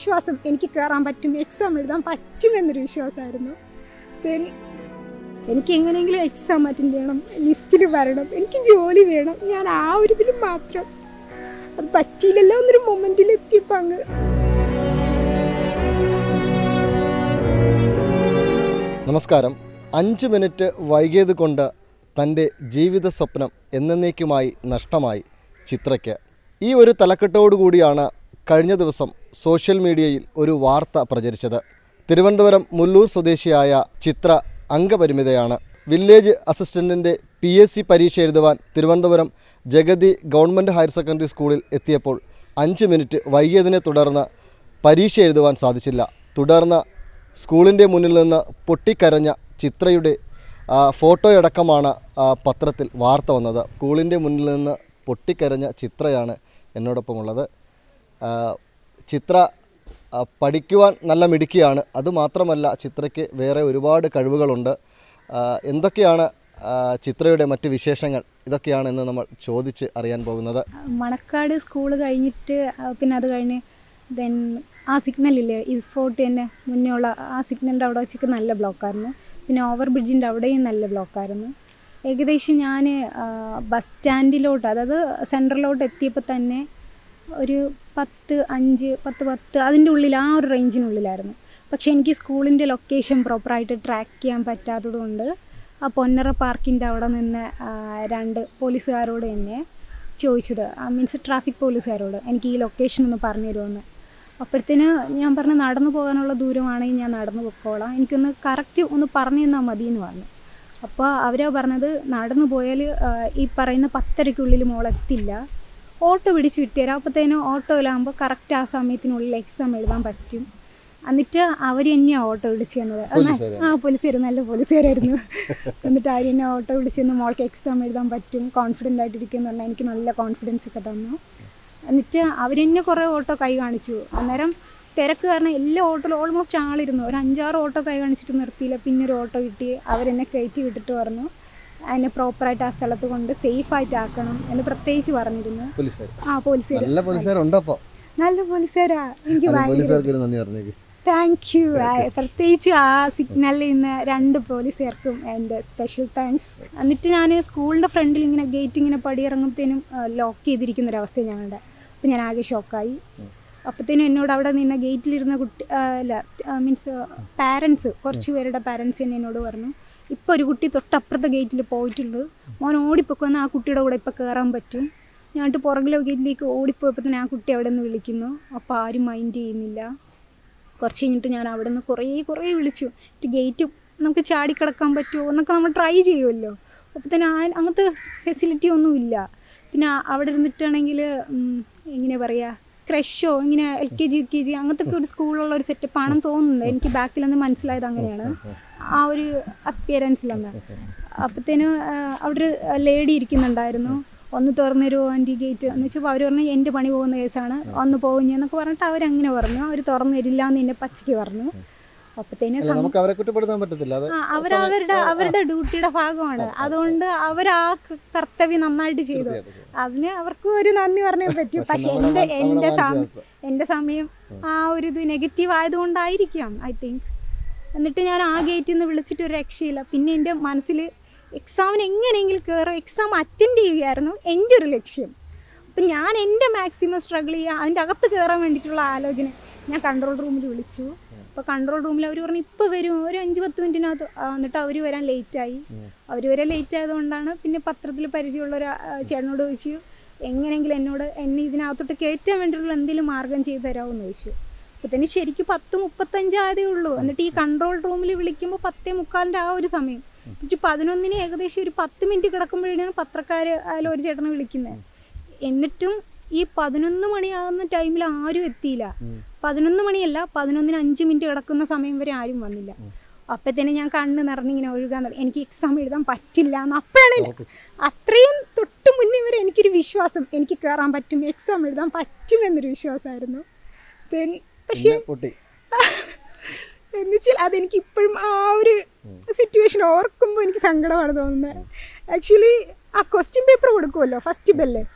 വിശ്വാസം എനിക്ക് കയറാൻ പറ്റും എക്സാം എഴുതാൻ പറ്റുമെന്നൊരു വിശ്വാസമായിരുന്നു ദെൻ എനിക്ക് എങ്ങനെയെങ്കിലും എക്സാം അറ്റൻഡ് ചെയ്യണം ലിസ്റ്റിൽ വരണം എനിക്ക് ജോലി വേണം ഞാൻ ആ ഒരു ഇതിൽ മാത്രം അത് പറ്റിയില്ലല്ലോ എന്നൊരു മൊമെന്റിൽ എത്തിയപ്പോൾ അങ്ങ് നമസ്കാരം അഞ്ച് മിനിറ്റ് വൈകിയത് കൊണ്ട് തൻ്റെ ജീവിത സ്വപ്നം എന്നേക്കുമായി നഷ്ടമായി ചിത്രയ്ക്ക് ഈ ഒരു തലക്കെട്ടോടുകൂടിയാണ് കഴിഞ്ഞ ദിവസം സോഷ്യൽ മീഡിയയിൽ ഒരു വാർത്ത പ്രചരിച്ചത് തിരുവനന്തപുരം മുല്ലൂർ സ്വദേശിയായ ചിത്ര അംഗപരിമിതയാണ് വില്ലേജ് അസിസ്റ്റൻറ്റിൻ്റെ പി എസ് സി പരീക്ഷ എഴുതുവാൻ Thiruvananthapuram Jagathy government higher secondary സ്കൂളിൽ എത്തിയപ്പോൾ അഞ്ച് മിനിറ്റ് വൈകിയതിനെ തുടർന്ന് പരീക്ഷ എഴുതുവാൻ സാധിച്ചില്ല തുടർന്ന് സ്കൂളിൻ്റെ മുന്നിൽ നിന്ന് പൊട്ടിക്കരഞ്ഞ ചിത്രയുടെ ആ, ഫോട്ടോയടക്കമാണ് ആ, പത്രത്തിൽ വാർത്ത വന്നത് സ്കൂളിൻ്റെ മുന്നിൽ നിന്ന് പൊട്ടിക്കരഞ്ഞ ചിത്രയാണ് എന്നോടൊപ്പമുള്ളത് ആ, ചിത്ര ആ, പഠിക്കുവാൻ നല്ല മിടുക്കിയാണ് അതുമാത്രമല്ല ചിത്രയ്ക്ക് വേറെ ഒരുപാട് കഴിവുകളുണ്ട് ആ, എന്തൊക്കെയാണ് ആ, ചിത്രയുടെ മറ്റ് വിശേഷങ്ങൾ ഇതൊക്കെയാണ് ഇന്ന് നമ്മൾ ചോദിച്ച് അറിയാൻ പോകുന്നത് മണക്കാട് സ്കൂൾ കഴിഞ്ഞിട്ട് ആ, പിന്നെ അത് കഴിഞ്ഞ് ദെൻ ആ സിഗ്നലില്ലേ ഈസ് ഫോർട്ട് തന്നെ മുന്നേ ഉള്ള ആ സിഗ്നലിൻ്റെ അവിടെ വെച്ചൊക്കെ നല്ല ബ്ലോക്കായിരുന്നു പിന്നെ ഓവർ ബ്രിഡ്ജിൻ്റെ അവിടെയും നല്ല ബ്ലോക്കായിരുന്നു ഏകദേശം ഞാൻ ബസ് സ്റ്റാൻഡിലോട്ട് അതായത് സെൻറ്ററിലോട്ട് എത്തിയപ്പോൾ തന്നെ ഒരു പത്ത് അഞ്ച് പത്ത് പത്ത് അതിൻ്റെ ഉള്ളിൽ ആ ഒരു റേഞ്ചിനുള്ളിലായിരുന്നു പക്ഷേ എനിക്ക് സ്കൂളിൻ്റെ ലൊക്കേഷൻ പ്രോപ്പറായിട്ട് ട്രാക്ക് ചെയ്യാൻ പറ്റാത്തത് കൊണ്ട് ആ പൊന്നറ പാർക്കിൻ്റെ അവിടെ നിന്ന് ആ, രണ്ട് പോലീസുകാരോട് തന്നെ ചോദിച്ചത് മീൻസ് ട്രാഫിക് പോലീസുകാരോട് എനിക്ക് ഈ ലൊക്കേഷൻ ഒന്ന് പറഞ്ഞു തരുമെന്ന് അപ്പോഴത്തേന് ഞാൻ പറഞ്ഞു നടന്നു പോകാനുള്ള ദൂരമാണെങ്കിൽ ഞാൻ നടന്നു പൊക്കോളാം എനിക്കൊന്ന് കറക്റ്റ് ഒന്ന് പറഞ്ഞു തന്നാൽ മതി എന്ന് പറഞ്ഞു അപ്പോൾ അവരാ പറഞ്ഞത് നടന്നു പോയാൽ ഈ പറയുന്ന പത്തരയ്ക്കുള്ളിൽ മോളെത്തില്ല ഓട്ടോ പിടിച്ച് വിട്ടുതരാം അപ്പോഴത്തേനും ഓട്ടോയിലാകുമ്പോൾ കറക്റ്റ് ആ സമയത്തിനുള്ളിൽ എക്സാം എഴുതാൻ പറ്റും എന്നിട്ട് അവർ തന്നെയാണ് ഓട്ടോ വിളിച്ചു തന്നത് അത് ന- ആ പോലീസുകാർ നല്ല പോലീസുകാരായിരുന്നു എന്നിട്ട് അവർ തന്നെ ഓട്ടോ വിളിച്ച് തന്ന് മോൾക്ക് എക്സാം എഴുതാൻ പറ്റും കോൺഫിഡൻ്റ് ആയിട്ടിരിക്കുമെന്ന് പറഞ്ഞാൽ എനിക്ക് നല്ല കോൺഫിഡൻസ് ഒക്കെ തന്നു എന്നിട്ട് അവർ തന്നെ കുറേ ഓട്ടോ കൈ കാണിച്ചു അന്നേരം തിരക്ക് കാരണം എല്ലാ ഓട്ടോയിലും ഓൾമോസ്റ്റ് ആളിരുന്നു ഒരു അഞ്ചാറ് ഓട്ടോ കൈ കാണിച്ചിട്ട് നിർത്തിയില്ല പിന്നെ ഒരു ഓട്ടോ കിട്ടി അവരെന്നെ കയറ്റി വിട്ടിട്ട് പറഞ്ഞു അതിനെ പ്രോപ്പറായിട്ട് ആ സ്ഥലത്ത് കൊണ്ട് സേഫായിട്ട് ആക്കണം എന്ന് പ്രത്യേകിച്ച് പറഞ്ഞിരുന്നു പോലീസുകാർ ആ പോലീസുകാർ നല്ല പോലീസുകാരുണ്ടോ അപ്പോൾ നല്ല പോലീസുകാരാ എനിക്ക് ഭയങ്കര പോലീസുകാർക്ക് ഒരു നന്ദി പറഞ്ഞേക്ക് താങ്ക് യു പ്രത്യേകിച്ച് ആ സിഗ്നലിൽ നിന്ന് രണ്ട് പോലീസുകാർക്കും എൻ്റെ സ്പെഷ്യൽ താങ്ക്സ് എന്നിട്ട് ഞാൻ സ്കൂളിൻ്റെ ഫ്രണ്ടിൽ ഇങ്ങനെ ഗേറ്റ് ഇങ്ങനെ പടിയിറങ്ങുമ്പോഴത്തേനും ലോക്ക് ചെയ്തിരിക്കുന്ന ഒരവസ്ഥ ഞങ്ങളുടെ അപ്പോൾ ഞാൻ ആകെ ഷോക്കായി അപ്പോഴത്തേനും എന്നോട് അവിടെ നിന്ന ഗേറ്റിലിരുന്ന കുട്ടി ആ, അല്ല മീൻസ് പാരൻസ് കുറച്ച് പേരുടെ പാരൻസ് തന്നെ എന്നോട് പറഞ്ഞു ഇപ്പോൾ ഒരു കുട്ടി തൊട്ടപ്പുറത്തെ ഗേറ്റിൽ പോയിട്ടുണ്ട് മോൻ ഓടിപ്പൊക്കുവന്ന് ആ കുട്ടിയുടെ കൂടെ ഇപ്പോൾ കയറാൻ പറ്റും ഞാനിട്ട് പുറകിലെ ഗേറ്റിലേക്ക് ഓടിപ്പോയപ്പോൾ തന്നെ ആ കുട്ടി അവിടെ നിന്ന് വിളിക്കുന്നു അപ്പോൾ ആരും മൈൻഡ് ചെയ്യുന്നില്ല കുറച്ച് കഴിഞ്ഞിട്ട് ഞാൻ അവിടെ നിന്ന് കുറേ കുറേ വിളിച്ചു എന്നിട്ട് ഗേറ്റ് നമുക്ക് ചാടിക്കിടക്കാൻ പറ്റുമോ എന്നൊക്കെ നമ്മൾ ട്രൈ ചെയ്യുമല്ലോ അപ്പോൾ തന്നെ ആ അങ്ങനത്തെ ഫെസിലിറ്റി ഒന്നുമില്ല പിന്നെ അവിടെ ഇരുന്നിട്ടാണെങ്കിൽ എങ്ങനെ പറയുക ക്രഷോ ഇങ്ങനെ L K G U K G അങ്ങനത്തെ ഒക്കെ ഒരു സ്കൂളുള്ള ഒരു സെറ്റപ്പ് ആണെന്ന് തോന്നുന്നത് എനിക്ക് ബാക്കിലൊന്ന് മനസ്സിലായത് അങ്ങനെയാണ് ആ ഒരു അപ്പിയറൻസിലൊന്ന് അപ്പത്തേനും അവിടെ ഒരു ലേഡി ഇരിക്കുന്നുണ്ടായിരുന്നു ഒന്ന് തുറന്നു തരുമോ ആൻറ്റി ഗേറ്റ് എന്ന് വെച്ചപ്പോൾ അവർ പറഞ്ഞു എൻ്റെ പണി പോകുന്ന കേസാണ് ഒന്ന് പോകും എന്നൊക്കെ പറഞ്ഞിട്ട് അവരങ്ങനെ പറഞ്ഞു അവർ തുറന്നു തരില്ല എന്ന് എന്നെ പച്ചയ്ക്ക് പറഞ്ഞു അപ്പത്തേനും അല്ല നമുക്ക് അവരെ കുറ്റപ്പെടുത്താൻ പറ്റത്തില്ല അത് ആ അവരവരുടെ അവരുടെ ഡ്യൂട്ടിയുടെ ഭാഗമാണ് അതുകൊണ്ട് അവർ ആ ക- കർത്തവ്യം നന്നായിട്ട് ചെയ്തു അതിന് അവർക്ക് ഒരു നന്ദി പറഞ്ഞേ പറ്റൂ പക്ഷെ എൻ്റെ എൻ്റെ സമയം എൻ്റെ സമയം ആ ഒരു ഇത് നെഗറ്റീവ് ആയതുകൊണ്ടായിരിക്കാം ഐ തിങ്ക് എന്നിട്ട് ഞാൻ ആ ഗേറ്റിൽ നിന്ന് വിളിച്ചിട്ട് ഒരു രക്ഷയില്ല പിന്നെ എൻ്റെ മനസ്സിൽ എക്സാമിന് എങ്ങനെയെങ്കിലും കയറും എക്സാം അറ്റൻഡ് ചെയ്യുകയായിരുന്നു എൻ്റെ ഒരു ലക്ഷ്യം അപ്പം ഞാൻ എൻ്റെ മാക്സിമം സ്ട്രഗിൾ ചെയ്യുക അതിൻ്റെ അകത്ത് കയറാൻ വേണ്ടിയിട്ടുള്ള ആലോചന ഞാൻ കൺട്രോൾ റൂമിൽ വിളിച്ചു അപ്പോൾ കൺട്രോൾ റൂമിൽ അവർ പറഞ്ഞു ഇപ്പോൾ വരും ഒരു അഞ്ച് പത്ത് മിനിറ്റിനകത്ത് ആ, എന്നിട്ട് അവർ വരാൻ ലേറ്റായി അവർ വരാൻ ലേറ്റ് ആയതുകൊണ്ടാണ് പിന്നെ പത്രത്തിൽ പരിചയമുള്ള ഒരു ആ, ചേട്ടനോട് ചോദിച്ചു എങ്ങനെയെങ്കിലും എന്നോട് എന്നെ ഇതിനകത്തോട്ട് കയറ്റാൻ വേണ്ടിയിട്ടുള്ള എന്തെങ്കിലും മാർഗം ചെയ്തു തരാമോ എന്ന് ചോദിച്ചു അപ്പോൾ തന്നെ ശരിക്കും പത്ത് മുപ്പത്തഞ്ചായതേ ഉള്ളൂ എന്നിട്ട് ഈ കൺട്രോൾ റൂമിൽ വിളിക്കുമ്പോൾ പത്തേ മുക്കാലിൻ്റെ ആ ഒരു സമയം എന്നിട്ട് പതിനൊന്നിന് ഏകദേശം ഒരു പത്ത് മിനിറ്റ് കിടക്കുമ്പോഴാണ് പത്രക്കാർ ആയാലും ഒരു ചേട്ടനെ വിളിക്കുന്നത് എന്നിട്ടും ഈ പതിനൊന്ന് മണിയാകുന്ന ടൈമിൽ ആരും എത്തിയില്ല പതിനൊന്ന് മണിയല്ല പതിനൊന്നിന് അഞ്ച് മിനിറ്റ് കിടക്കുന്ന സമയം വരെ ആരും വന്നില്ല അപ്പത്തേനെ ഞാൻ കണ്ണ് നിറഞ്ഞിങ്ങനെ ഒഴുകാൻ തുടങ്ങി എനിക്ക് എക്സാം എഴുതാൻ പറ്റില്ല എന്ന് അപ്പോഴാണ് എന്നെ- അത്രയും തൊട്ട് മുന്നേ വരെ എനിക്കൊരു വിശ്വാസം എനിക്ക് കയറാൻ പറ്റും എക്സാം എഴുതാൻ പറ്റുമെന്നൊരു വിശ്വാസമായിരുന്നു Then പക്ഷേ പിന്നെ പൊട്ടി എന്നുവെച്ചാൽ അതെനിക്ക് ഇപ്പോഴും ആ ഒരു സിറ്റുവേഷൻ ഓർക്കുമ്പോൾ എനിക്ക് സങ്കടമാണ് തോന്നുന്നത് ആക്ച്വലി ആ ക്വസ്റ്റ്യൻ പേപ്പർ കൊടുക്കുമല്ലോ ഫസ്റ്റ് ബെല്ല്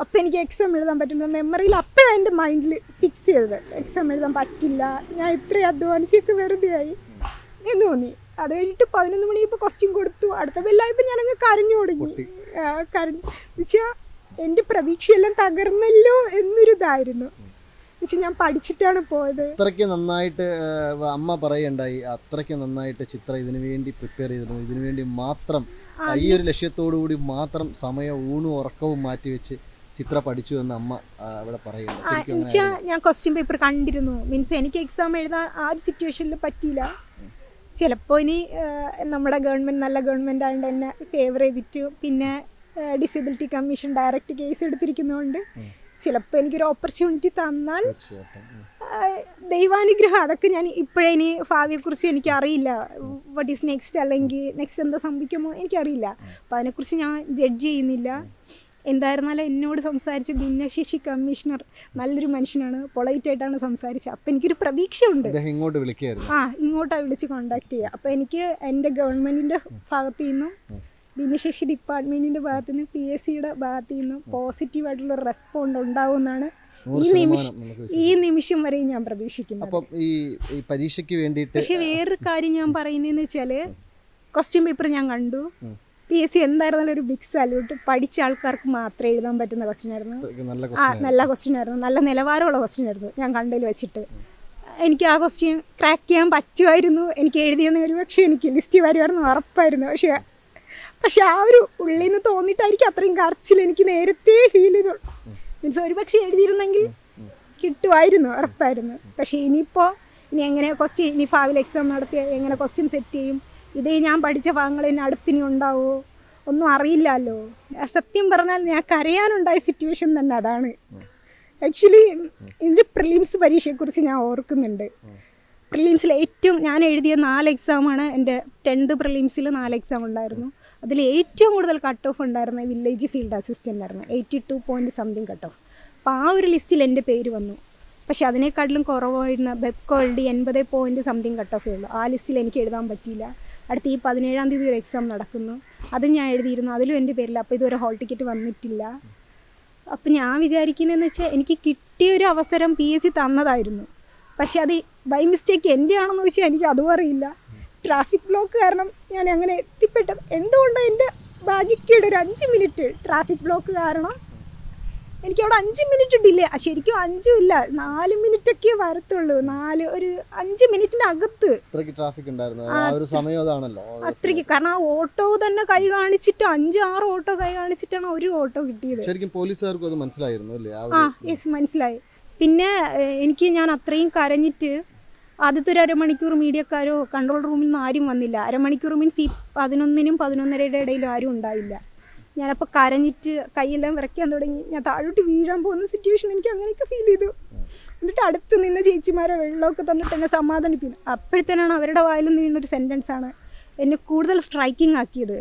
അപ്പം എനിക്ക് എക്സാം എഴുതാൻ പറ്റുന്ന മെമ്മറിയിൽ അപ്പോഴാണ് എൻ്റെ മൈൻഡിൽ ഫിക്സ് ചെയ്തത് എക്സാം എഴുതാൻ പറ്റില്ല ഞാൻ ഇത്രയും അധ്വാനിച്ചൊക്കെ വെറുതെ ആയി എന്ന് തോന്നി അത് കഴിഞ്ഞിട്ട് പതിനൊന്ന് മണിയപ്പോൾ ക്വസ്റ്റ്യൻ കൊടുത്തു അടുത്ത ബെല്ലായപ്പോൾ ഞാനങ്ങ് കരഞ്ഞു തുടങ്ങി ആ, കരഞ്ഞു എന്നുവെച്ചാൽ എൻ്റെ പ്രതീക്ഷയെല്ലാം തകർന്നല്ലോ എന്നൊരു ഇതായിരുന്നു എന്നുവെച്ചാൽ ഞാൻ പഠിച്ചിട്ടാണ് പോയത് അത്രയ്ക്ക് നന്നായിട്ട് ആ, അമ്മ പറയുണ്ടായി അത്രയ്ക്ക് നന്നായിട്ട് ചിത്ര ഇതിനു വേണ്ടി പ്രിപ്പയർ ചെയ്തിരുന്നു ഇതിനു വേണ്ടി മാത്രം ആ, ഈ ഒരു ലക്ഷ്യത്തോടു കൂടി മാത്രം സമയം ഊണും ഉറക്കവും മാറ്റിവെച്ച് ചിത്ര പഠിച്ചു എന്ന് അമ്മ ആ, അവിടെ പറയുന്നുണ്ട് ആ, ശരിക്കും എന്നുവെച്ചാൽ ഞാൻ ക്വസ്റ്റ്യൻ പേപ്പർ കണ്ടിരുന്നു മീൻസ് എനിക്ക് എക്സാം എഴുതാൻ ആ ഒരു സിറ്റുവേഷനിൽ പറ്റിയില്ല ചിലപ്പോൾ ഇനി ആ, നമ്മുടെ ഗവൺമെൻറ് നല്ല ഗവൺമെൻറ് ആയതുകൊണ്ട് എന്നെ ഫേവർ ചെയ്തിട്ട് പിന്നെ ഡിസബിലിറ്റി കമ്മീഷൻ ഡയറക്റ്റ് കേസ് എടുത്തിരിക്കുന്നതുകൊണ്ട് ചിലപ്പോൾ എനിക്കൊരു ഓപ്പർച്യൂണിറ്റി തന്നാൽ തീർച്ചയായിട്ടും ഉം. ആ, ദൈവാനുഗ്രഹം അതൊക്കെ ഞാൻ ഇപ്പോഴേ ഇനി ഭാവിയെക്കുറിച്ച് എനിക്കറിയില്ല വട്ട് ഈസ് നെക്സ്റ്റ് അല്ലെങ്കിൽ നെക്സ്റ്റ് എന്താ സംഭവിക്കുമോ എനിക്കറിയില്ല അപ്പോൾ അതിനെക്കുറിച്ച് ഞാൻ ജഡ്ജ് ചെയ്യുന്നില്ല എന്തായിരുന്നാലും എന്നോട് സംസാരിച്ച ഭിന്നശേഷി കമ്മീഷണർ നല്ലൊരു മനുഷ്യനാണ് പൊളൈറ്റ് ആയിട്ടാണ് സംസാരിച്ചത് അപ്പം എനിക്കൊരു പ്രതീക്ഷയുണ്ട് അദ്ദേഹം ഇങ്ങോട്ട് വിളിക്കുകയായിരുന്നു ആ ഇങ്ങോട്ടാണ് വിളിച്ച് കോണ്ടാക്ട് ചെയ്യുക അപ്പോൾ എനിക്ക് എൻ്റെ ഗവൺമെൻറ്റിൻ്റെ ഭാഗത്തു നിന്നും ഭിന്നശേഷി ഡിപ്പാർട്ട്മെൻറ്റിൻ്റെ ഭാഗത്തു നിന്നും പി എസ് സിയുടെ ഭാഗത്തു നിന്നും പോസിറ്റീവായിട്ടുള്ള റെസ്പോണ്ട് ഉണ്ടാവുമെന്നാണ് ഈ നിമിഷം നമുക്ക് ഈ നിമിഷം വരെ ഞാൻ പ്രതീക്ഷിക്കുന്നത് അപ്പം ഈ ഈ പരീക്ഷയ്ക്ക് വേണ്ടിയിട്ട് പക്ഷെ വേറൊരു കാര്യം ഞാൻ പറയുന്നതെന്ന് വെച്ചാൽ ക്വസ്റ്റ്യൻ പേപ്പർ ഞാൻ കണ്ടു പി എസ് സി എന്തായിരുന്നാലും ഒരു ബിഗ് സാല്യൂട്ട് പഠിച്ച ആൾക്കാർക്ക് മാത്രമേ എഴുതാൻ പറ്റുന്ന ക്വസ്റ്റ്യൻ ആയിരുന്നു നല്ല ആ നല്ല ക്വസ്റ്റ്യൻ ആയിരുന്നു നല്ല നിലവാരമുള്ള ക്വസ്റ്റ്യൻ ആയിരുന്നു ഞാൻ കണ്ടതിൽ വെച്ചിട്ട് എനിക്ക് ആ ക്വസ്റ്റ്യൻ ക്രാക്ക് ചെയ്യാൻ പറ്റുമായിരുന്നു എനിക്ക് എഴുതിയെന്ന് ഒരു പക്ഷേ എനിക്ക് ലിസ്റ്റ് വരുമായിരുന്നു ഉറപ്പായിരുന്നു പക്ഷേ പക്ഷെ ആ ഒരു ഉള്ളിൽ നിന്ന് തോന്നിയിട്ടായിരിക്കും അത്രയും കറച്ചിൽ എനിക്ക് നേരത്തെ ഫീൽ ചെയ്തു മീൻസ് ഒരു പക്ഷേ എഴുതിയിരുന്നെങ്കിൽ കിട്ടുമായിരുന്നു ഉറപ്പായിരുന്നു പക്ഷേ ഇനിയിപ്പോൾ ഇനി എങ്ങനെ ക്വസ്റ്റ്യൻ ഇനി ഫാവിൽ എക്സാം നടത്തി എങ്ങനെ ക്വസ്റ്റ്യൻ സെറ്റ് ചെയ്യും ഇതേ ഞാൻ പഠിച്ച ഭാഗങ്ങൾ ഇനി അടുത്തിനി ഉണ്ടാവുമോ ഒന്നും അറിയില്ലല്ലോ സത്യം പറഞ്ഞാൽ ഞാൻ കരയാനുണ്ടായ സിറ്റുവേഷൻ തന്നെ അതാണ് ആക്ച്വലി ഇതിൻ്റെ പ്രിലിംസ് പരീക്ഷയെക്കുറിച്ച് ഞാൻ ഓർക്കുന്നുണ്ട് പ്രിലിംസിൽ ഏറ്റവും ഞാൻ എഴുതിയ നാല് എക്സാമാണ് എൻ്റെ ടെൻത്ത് പ്രിലിംസിൽ നാല് എക്സാം ഉണ്ടായിരുന്നു അതിൽ ഏറ്റവും കൂടുതൽ കട്ട് ഓഫ് ഉണ്ടായിരുന്ന വില്ലേജ് ഫീൽഡ് അസിസ്റ്റൻ്റ് ആയിരുന്നു eighty two point something cut off അപ്പോൾ ആ ഒരു ലിസ്റ്റിൽ എൻ്റെ പേര് വന്നു പക്ഷെ അതിനേക്കാട്ടിലും കുറവായിരുന്ന ബെപ്കോൾഡി എൺപത് പോയിൻറ്റ് സംതിങ് കട്ട് ഓഫേ ഉള്ളൂ ആ ലിസ്റ്റിൽ എനിക്ക് എഴുതാൻ പറ്റിയില്ല അടുത്ത ഈ പതിനേഴാം തീയതി ഒരു എക്സാം നടക്കുന്നു അതും ഞാൻ എഴുതിയിരുന്നു അതിലും എൻ്റെ പേരില്ല അപ്പോൾ ഇതുവരെ ഹോൾ ടിക്കറ്റ് വന്നിട്ടില്ല അപ്പം ഞാൻ വിചാരിക്കുന്നതെന്ന് വെച്ചാൽ എനിക്ക് കിട്ടിയ ഒരു അവസരം പി എസ് സി തന്നതായിരുന്നു പക്ഷെ അത് ബൈ മിസ്റ്റേക്ക് എൻ്റെ ആണെന്ന് വെച്ചാൽ എനിക്ക് അതും അറിയില്ല ട്രാഫിക് ബ്ലോക്ക് കാരണം ഞാൻ അങ്ങനെ എത്തിപ്പെട്ടത് എന്തുകൊണ്ടാണ് എൻ്റെ ഭാഗ്യക്കേട് ഒരു അഞ്ച് മിനിറ്റ് ട്രാഫിക് ബ്ലോക്ക് കാരണം എനിക്ക് അവിടെ അഞ്ച് മിനിറ്റ് ഡിലേ ശരിക്കും അഞ്ചും ഇല്ല നാല് മിനിറ്റൊക്കെ വരത്തുള്ളൂ നാല് ഒരു അഞ്ച് മിനിറ്റിനകത്ത് ഇത്രയ്ക്ക് ട്രാഫിക് ഉണ്ടായിരുന്നു ആ ഒരു സമയം അതാണല്ലോ അത്രയ്ക്ക് കാരണം ആ ഓട്ടോ തന്നെ കൈ കാണിച്ചിട്ട് അഞ്ച് ആറ് ഓട്ടോ കൈ കാണിച്ചിട്ടാണ് ഒരു ഓട്ടോ കിട്ടിയത് ശരിക്കും പോലീസുകാർക്കും അത് മനസ്സിലായിരുന്നു അല്ലേ ആ ആ ഒരു യെസ് മനസ്സിലായി പിന്നെ ഏഹ്, എനിക്ക് ഞാൻ അത്രയും കരഞ്ഞിട്ട് ആദ്യത്തെ ഒരു അരമണിക്കൂർ മീഡിയക്കാരോ കൺട്രോൾ റൂമിൽ നിന്ന് ആരും വന്നില്ല അരമണിക്കൂർ മീൻസ് ഈ പതിനൊന്നിനും പതിനൊന്നരയുടെ ഇടയിലും ആരും ഉണ്ടായില്ല ഞാനപ്പോൾ കരഞ്ഞിട്ട് കൈയെല്ലാം വിറയ്ക്കാൻ തുടങ്ങി ഞാൻ താഴോട്ട് വീഴാൻ പോകുന്ന സിറ്റുവേഷൻ എനിക്ക് അങ്ങനെയൊക്കെ ഫീൽ ചെയ്തു എന്നിട്ട് അടുത്ത് നിന്ന ചേച്ചിമാരെ വെള്ളമൊക്കെ തന്നിട്ട് എന്നെ സമാധാനിപ്പിക്കുന്നു അപ്പോഴത്തേനാണ് അവരുടെ വായിൽ നിന്ന് വീണൊരു സെൻറ്റൻസ് ആണ് എന്നെ കൂടുതൽ സ്ട്രൈക്കിംഗ് ആക്കിയത്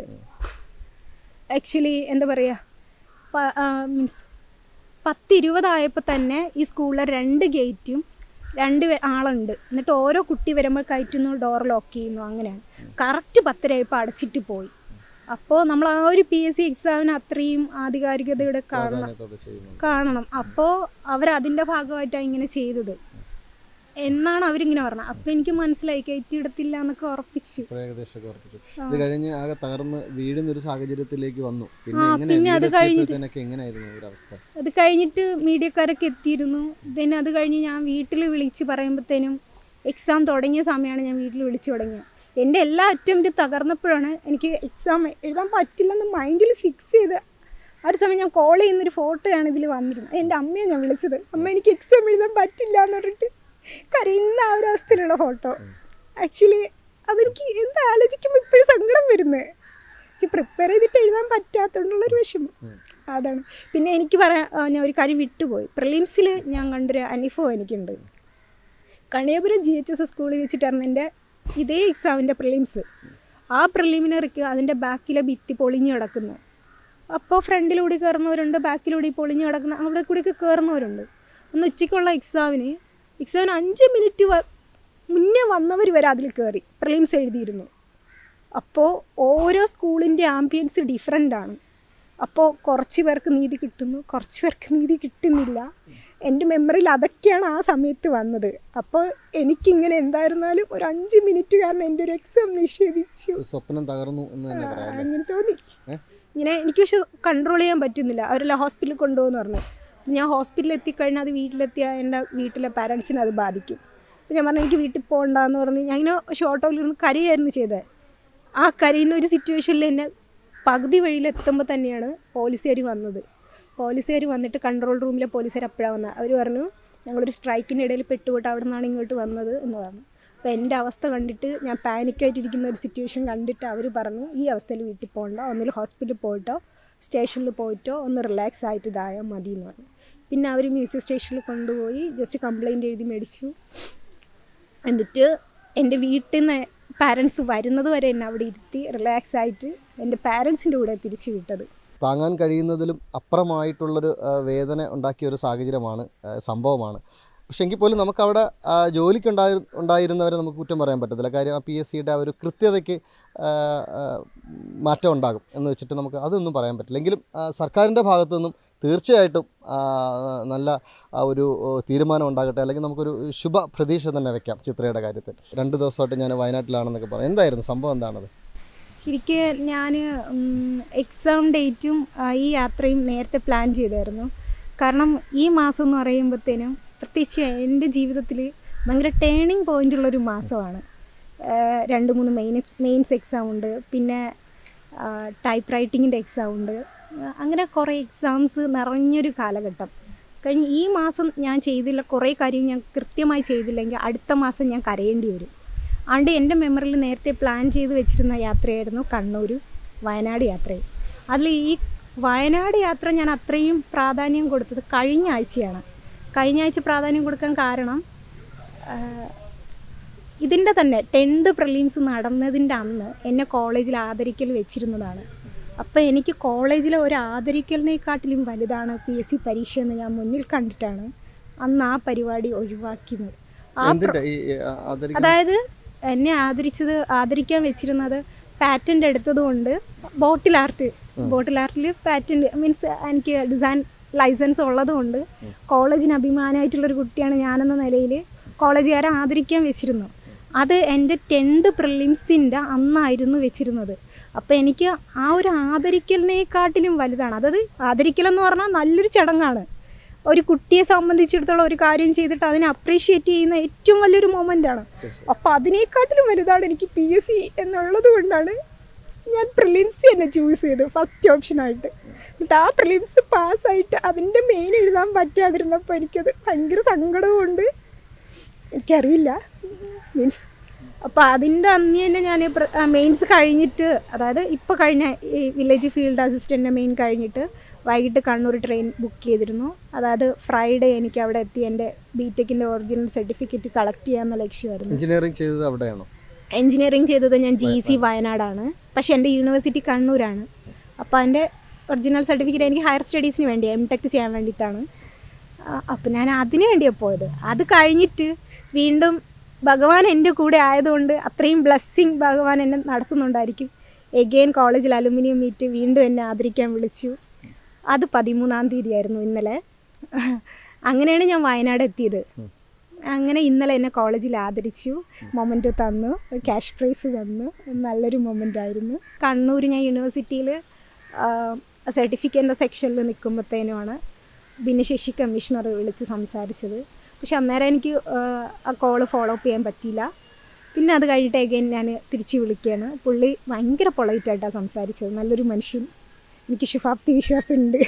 ആക്ച്വലി എന്താ പറയുക മീൻസ് പത്ത് ഇരുപതായപ്പോൾ തന്നെ ഈ സ്കൂളിലെ രണ്ട് ഗേറ്റും രണ്ട് പേ- ആളുണ്ട് എന്നിട്ട് ഓരോ കുട്ടി വരുമ്പോൾ കയറ്റുന്നു ഡോർ ലോക്ക് ചെയ്യുന്നു അങ്ങനെയാണ് കറക്റ്റ് പത്തരയായപ്പോൾ അടച്ചിട്ട് പോയി അപ്പോൾ നമ്മൾ ആ ഒരു പി എസ് സി എക്സാമിന് അത്രയും ആധികാരികതയുടെ കാണണം പ്രാധാന്യത്തോടെ ചെയ്യുന്നു കാണണം അപ്പോൾ അവരതിൻ്റെ ഭാഗമായിട്ടാണ് ഇങ്ങനെ ചെയ്തത് എന്നാണ് അവരിങ്ങനെ പറഞ്ഞത് അപ്പോൾ എനിക്ക് മനസ്സിലായി കയറ്റിയിടത്തില്ല എന്നൊക്കെ ഉറപ്പിച്ച് ഇപ്പോൾ ഏകദേശം ഉറപ്പിച്ചു ഇത് കഴിഞ്ഞ് ആകെ തകർന്ന് വീഴുന്ന ഒരു സാഹചര്യത്തിലേക്ക് വന്നു പിന്നെ ആ, എങ്ങനെ പിന്നെ അത് വീടെത്തിയപ്പോഴത്തേനൊക്കെ എങ്ങനെയായിരുന്നു ഒരു അവസ്ഥ അത് കഴിഞ്ഞിട്ട് മീഡിയക്കാരൊക്കെ എത്തിയിരുന്നു ദെൻ അത് കഴിഞ്ഞ് ഞാൻ വീട്ടിൽ വിളിച്ച് പറയുമ്പോഴത്തേനും എക്സാം തുടങ്ങിയ സമയമാണ് ഞാൻ വീട്ടിൽ വിളിച്ചു തുടങ്ങിയത് എൻ്റെ എല്ലാ അറ്റംപ്റ്റ് തകർന്നപ്പോഴാണ് എനിക്ക് എക്സാം എഴുതാൻ പറ്റില്ലെന്ന് മൈൻഡിൽ ഫിക്സ് ചെയ്ത് ആ ഒരു സമയം ഞാൻ കോൾ ചെയ്യുന്നൊരു ഫോട്ടോയാണ് ഇതിൽ വന്നിരുന്നത് എൻ്റെ അമ്മയെ ഞാൻ വിളിച്ചത് അമ്മ എനിക്ക് എക്സാം എഴുതാൻ പറ്റില്ല എന്ന് പറഞ്ഞിട്ട് കരയുന്ന ആ ഒരു അവസ്ഥയിലുള്ള ഫോട്ടോ ആക്ച്വലി അതെനിക്ക് എന്താ ആലോചിക്കുമ്പോൾ ഇപ്പോഴും സങ്കടം വരുന്നത് പക്ഷെ പ്രിപ്പയർ ചെയ്തിട്ട് എഴുതാൻ പറ്റാത്തതുകൊണ്ടുള്ളൊരു വിഷമം അതാണ് പിന്നെ എനിക്ക് പറയാൻ ആ, ഞാൻ ഒരു കാര്യം വിട്ടുപോയി പ്രിലിംസിൽ ഞാൻ കണ്ടൊരു അനുഭവം എനിക്കുണ്ട് കണിയപുരം ജി എച്ച് എസ് സ്കൂളിൽ വെച്ചിട്ടായിരുന്നു എൻ്റെ ഇതേ എക്സാമിൻ്റെ പ്രിലിംസ് ആ പ്രിലിമിനറിക്ക് അതിൻ്റെ ബാക്കിലെ ഭിത്തി പൊളിഞ്ഞ് കിടക്കുന്നു അപ്പോൾ ഫ്രണ്ടിലൂടെ കയറുന്നവരുണ്ട് ബാക്കിലൂടെ ഈ പൊളിഞ്ഞ് കിടക്കുന്ന അവിടെ കൂടിയൊക്കെ കയറുന്നവരുണ്ട് ഒന്ന് ഉച്ചയ്ക്കുള്ള എക്സാമിന് എക്സാമിന് അഞ്ച് മിനിറ്റ് വ- മുന്നേ വന്നവർ വരെ അതിൽ കയറി പ്രിലിംസ് എഴുതിയിരുന്നു അപ്പോൾ ഓരോ സ്കൂളിൻ്റെ ആംബിയൻസ് ഡിഫറെൻ്റ് ആണ് അപ്പോൾ കുറച്ച് പേർക്ക് നീതി കിട്ടുന്നു കുറച്ച് പേർക്ക് നീതി കിട്ടുന്നില്ല എൻ്റെ മെമ്മറിയിൽ അതൊക്കെയാണ് ആ സമയത്ത് വന്നത് അപ്പോൾ എനിക്കിങ്ങനെ എന്തായിരുന്നാലും ഒരു അഞ്ച് മിനിറ്റ് കാരണം എൻ്റെ ഒരു എക്സാം നിഷേധിച്ചു ഒരു സ്വപ്നം തകർന്നു എന്ന് തന്നെ പറയാം അല്ലേ? അങ്ങനെ തോന്നി ഏ? ഇങ്ങനെ എനിക്ക് പക്ഷെ കൺട്രോൾ ചെയ്യാൻ പറ്റുന്നില്ല അവരെല്ലാം ഹോസ്പിറ്റലിൽ കൊണ്ടുപോകുമെന്ന് പറഞ്ഞു ഞാൻ ഹോസ്പിറ്റലിൽ എത്തിക്കഴിഞ്ഞാൽ അത് വീട്ടിലെത്തിയാൽ എൻ്റെ വീട്ടിലെ പാരൻസിനെ അത് ബാധിക്കും അപ്പോൾ ഞാൻ പറഞ്ഞു എനിക്ക് വീട്ടിൽ പോകണ്ടെന്ന് പറഞ്ഞ് ഞാൻ ഇങ്ങനെ ഷോട്ടോയിലിരുന്ന് കരയായിരുന്നു ചെയ്തത് ആ കരയുന്ന ഒരു സിറ്റുവേഷനിൽ എന്നെ പകുതി വഴിയിലെത്തുമ്പോൾ തന്നെയാണ് പോലീസുകാർ വന്നത് പോലീസുകാർ വന്നിട്ട് കൺട്രോൾ റൂമിലെ പോലീസുകാർ അപ്പോഴാണ് വന്നത് അവർ പറഞ്ഞു ഞങ്ങളൊരു സ്ട്രൈക്കിൻ്റെ ഇടയിൽ പെട്ടുപോയിട്ട് അവിടെ നിന്നാണ് ഇങ്ങോട്ട് വന്നത് എന്ന് പറഞ്ഞു അപ്പോൾ എൻ്റെ അവസ്ഥ കണ്ടിട്ട് ഞാൻ പാനിക്കായിട്ടിരിക്കുന്ന ഒരു സിറ്റുവേഷൻ കണ്ടിട്ട് അവർ പറഞ്ഞു ഈ അവസ്ഥയിൽ വീട്ടിൽ പോകണ്ട ഒന്നിൽ ഹോസ്പിറ്റലിൽ പോയിട്ടോ സ്റ്റേഷനിൽ പോയിട്ടോ ഒന്ന് റിലാക്സ് ആയിട്ട് ഇതായാൽ മതി എന്ന് പറഞ്ഞു പിന്നെ അവർ മ്യൂസിയം സ്റ്റേഷനിൽ കൊണ്ടുപോയി ജസ്റ്റ് കംപ്ലൈൻറ്റ് എഴുതി മേടിച്ചു എന്നിട്ട് എൻ്റെ വീട്ടിൽ നിന്ന് പാരൻസ് വരുന്നത് വരെ എന്നെ അവിടെ ഇരുത്തി റിലാക്സ് ആയിട്ട് എൻ്റെ പാരൻസിൻ്റെ കൂടെ തിരിച്ചു വിട്ടത് താങ്ങാൻ കഴിയുന്നതിലും അപ്പുറമായിട്ടുള്ളൊരു ആ, വേദന ഉണ്ടാക്കിയ ഒരു സാഹചര്യമാണ് ആ, സംഭവമാണ് പക്ഷെ എങ്കിൽ പോലും നമുക്കവിടെ ആ, ജോലിക്ക് ഉണ്ടായി ഉണ്ടായിരുന്നവരെ നമുക്ക് കുറ്റം പറയാൻ പറ്റത്തില്ല കാര്യം ആ പി എസ് സിയുടെ ആ ഒരു കൃത്യതയ്ക്ക് ആ, ആ, മാറ്റം ഉണ്ടാകും എന്ന് വെച്ചിട്ട് നമുക്ക് അതൊന്നും പറയാൻ പറ്റില്ല എങ്കിലും ആ, സർക്കാരിൻ്റെ ഭാഗത്തു നിന്നും തീർച്ചയായിട്ടും ആ, നല്ല ആ ഒരു ഓ, തീരുമാനം ഉണ്ടാകട്ടെ അല്ലെങ്കിൽ നമുക്കൊരു ശുഭ പ്രതീക്ഷ തന്നെ വെക്കാം ചിത്രയുടെ കാര്യത്തിൽ രണ്ട് ദിവസമായിട്ട് ഞാൻ വയനാട്ടിലാണെന്നൊക്കെ പറഞ്ഞു എന്തായിരുന്നു സംഭവം എന്താണത് ശരിക്കും ഞാൻ എക്സാം ഡേറ്റും ആ, ഈ യാത്രയും നേരത്തെ പ്ലാൻ ചെയ്തായിരുന്നു കാരണം ഈ മാസം എന്ന് പറയുമ്പോഴത്തേനും പ്രത്യേകിച്ച് എൻ്റെ ജീവിതത്തിൽ ഭയങ്കര ടേണിങ് പോയിൻ്റ് ഉള്ളൊരു മാസമാണ് ആ, രണ്ട് മൂന്ന് മെയിൻ മെയിൻസ് എക്സാം ഉണ്ട് പിന്നെ ടൈപ്പ് റൈറ്റിങ്ങിൻ്റെ എക്സാം ഉണ്ട് ആ, അങ്ങനെ കുറേ എക്സാംസ് നിറഞ്ഞൊരു കാലഘട്ടം കഴിഞ്ഞ് ഈ മാസം ഞാൻ ചെയ്തില്ല കുറേ കാര്യം ഞാൻ കൃത്യമായി ചെയ്തില്ലെങ്കിൽ അടുത്ത മാസം ഞാൻ കരയേണ്ടി വരും ആണ്ട് എൻ്റെ മെമ്മറിയിൽ നേരത്തെ പ്ലാൻ ചെയ്ത് വെച്ചിരുന്ന യാത്രയായിരുന്നു കണ്ണൂർ വയനാട് യാത്രയും അതിൽ ഈ വയനാട് യാത്ര ഞാൻ അത്രയും പ്രാധാന്യം കൊടുത്തത് കഴിഞ്ഞ ആഴ്ചയാണ് കഴിഞ്ഞ ആഴ്ച പ്രാധാന്യം കൊടുക്കാൻ കാരണം ഇതിൻ്റെ തന്നെ ടെൻത്ത് പ്രിലിംസ് നടന്നതിൻ്റെ അന്ന് എന്നെ കോളേജിൽ ആദരിക്കൽ വെച്ചിരുന്നതാണ് അപ്പോൾ എനിക്ക് കോളേജിലെ ഒരു ആദരിക്കലിനെക്കാട്ടിലും വലുതാണ് പി എസ് സി പരീക്ഷ എന്ന് ഞാൻ മുന്നിൽ കണ്ടിട്ടാണ് അന്ന് ആ പരിപാടി ഒഴിവാക്കുന്നത് ആ എന്തിൻ്റെ ഈ ഈ, ആ, ആദരിക്കുന്ന അതായത് എന്നെ ആദരിച്ചത് ആദരിക്കാൻ വെച്ചിരുന്നത് പാറ്റൻ്റ് എടുത്തതുകൊണ്ട് ബോട്ടിൽ ആർട്ട് ബോട്ടിൽ ആർട്ടിൽ പാറ്റൻ്റ് മീൻസ് എനിക്ക് ഡിസൈൻ ലൈസൻസ് ഉള്ളതുകൊണ്ട് കോളേജിന് അഭിമാനമായിട്ടുള്ളൊരു കുട്ടിയാണ് ഞാനെന്ന നിലയിൽ കോളേജുകാരെ ആദരിക്കാൻ വെച്ചിരുന്നു അത് എൻ്റെ ടെൻത്ത് പ്രിലിംസിൻ്റെ അന്നായിരുന്നു വെച്ചിരുന്നത് അപ്പോൾ എനിക്ക് ആ ഒരു ആദരിക്കലിനെക്കാട്ടിലും വലുതാണ് അതായത് ആദരിക്കലെന്ന് പറഞ്ഞാൽ നല്ലൊരു ചടങ്ങാണ് ഒരു കുട്ടിയെ സംബന്ധിച്ചിടത്തോളം ഒരു കാര്യം ചെയ്തിട്ട് അതിനെ അപ്രീഷിയേറ്റ് ചെയ്യുന്ന ഏറ്റവും വലിയൊരു മൊമെൻ്റ് ആണ് അപ്പോൾ അതിനേക്കാട്ടിലും വലുതാണ് എനിക്ക് പി എസ് സി എന്നുള്ളത് കൊണ്ടാണ് ഞാൻ പ്രിലിംസ് തന്നെ ചൂസ് ചെയ്തു ഫസ്റ്റ് ഓപ്ഷനായിട്ട് എന്നിട്ട് ആ പ്രിലിംസ് പാസ്സായിട്ട് അതിൻ്റെ മെയിൻ എഴുതാൻ പറ്റാതിരുന്നപ്പോൾ എനിക്കത് ഭയങ്കര സങ്കടമുണ്ട് എനിക്കറിയില്ല മീൻസ് അപ്പോൾ അതിൻ്റെ അന്ന് തന്നെ ഞാൻ മെയിൻസ് കഴിഞ്ഞിട്ട് അതായത് ഇപ്പോൾ കഴിഞ്ഞ ഈ വില്ലേജ് ഫീൽഡ് അസിസ്റ്റൻ്റ് മെയിൻ കഴിഞ്ഞിട്ട് വൈകിട്ട് കണ്ണൂർ ട്രെയിൻ ബുക്ക് ചെയ്തിരുന്നു അതായത് ഫ്രൈഡേ എനിക്ക് അവിടെ എത്തി എൻ്റെ ബി ടെക്കിൻ്റെ ഒറിജിനൽ സർട്ടിഫിക്കറ്റ് കളക്ട് ചെയ്യാമെന്ന ലക്ഷ്യമായിരുന്നു എഞ്ചിനീയറിംഗ് ചെയ്തത് അവിടെയാണോ എഞ്ചിനീയറിങ് ചെയ്തത് ഞാൻ ജി സി വയനാടാണ് പക്ഷേ എൻ്റെ യൂണിവേഴ്സിറ്റി കണ്ണൂരാണ് അപ്പോൾ എൻ്റെ ഒറിജിനൽ സർട്ടിഫിക്കറ്റ് എനിക്ക് ഹയർ സ്റ്റഡീസിന് വേണ്ടി എം ടെക് ചെയ്യാൻ വേണ്ടിയിട്ടാണ് അപ്പം ഞാൻ അതിന് വേണ്ടിയാണ് പോയത് അത് കഴിഞ്ഞിട്ട് വീണ്ടും ഭഗവാൻ എൻ്റെ കൂടെ ആയതുകൊണ്ട് അത്രയും ബ്ലെസ്സിങ് ഭഗവാൻ എന്നെ നടത്തുന്നുണ്ടായിരിക്കും എഗെയിൻ കോളേജിൽ അലുമിനിയം മീറ്റ് വീണ്ടും എന്നെ ആദരിക്കാൻ വിളിച്ചു അത് പതിമൂന്നാം തീയതി ആയിരുന്നു ഇന്നലെ അങ്ങനെയാണ് ഞാൻ വയനാട് എത്തിയത് അങ്ങനെ ഇന്നലെ എന്നെ കോളേജിൽ ആദരിച്ചു മൊമെൻ്റ് തന്നു ക്യാഷ് പ്രൈസ് തന്നു നല്ലൊരു മൊമെൻ്റ് ആയിരുന്നു കണ്ണൂർ ഞാൻ യൂണിവേഴ്സിറ്റിയിൽ സർട്ടിഫിക്കറ്റിൻ്റെ സെക്ഷനിൽ നിൽക്കുമ്പോഴത്തേനുമാണ് ഭിന്നശേഷി കമ്മീഷണർ വിളിച്ച് സംസാരിച്ചത് പക്ഷെ അന്നേരം എനിക്ക് ആ, ആ കോള് ഫോളോ അപ്പ് ചെയ്യാൻ പറ്റിയില്ല പിന്നെ അത് കഴിഞ്ഞിട്ട് അഗൈൻ ഞാൻ തിരിച്ച് വിളിക്കുകയാണ് പുള്ളി ഭയങ്കര പൊളൈറ്റായിട്ടാണ് സംസാരിച്ചത് നല്ലൊരു മനുഷ്യൻ എനിക്ക് ശുഭാപ്തി വിശ്വാസമുണ്ട്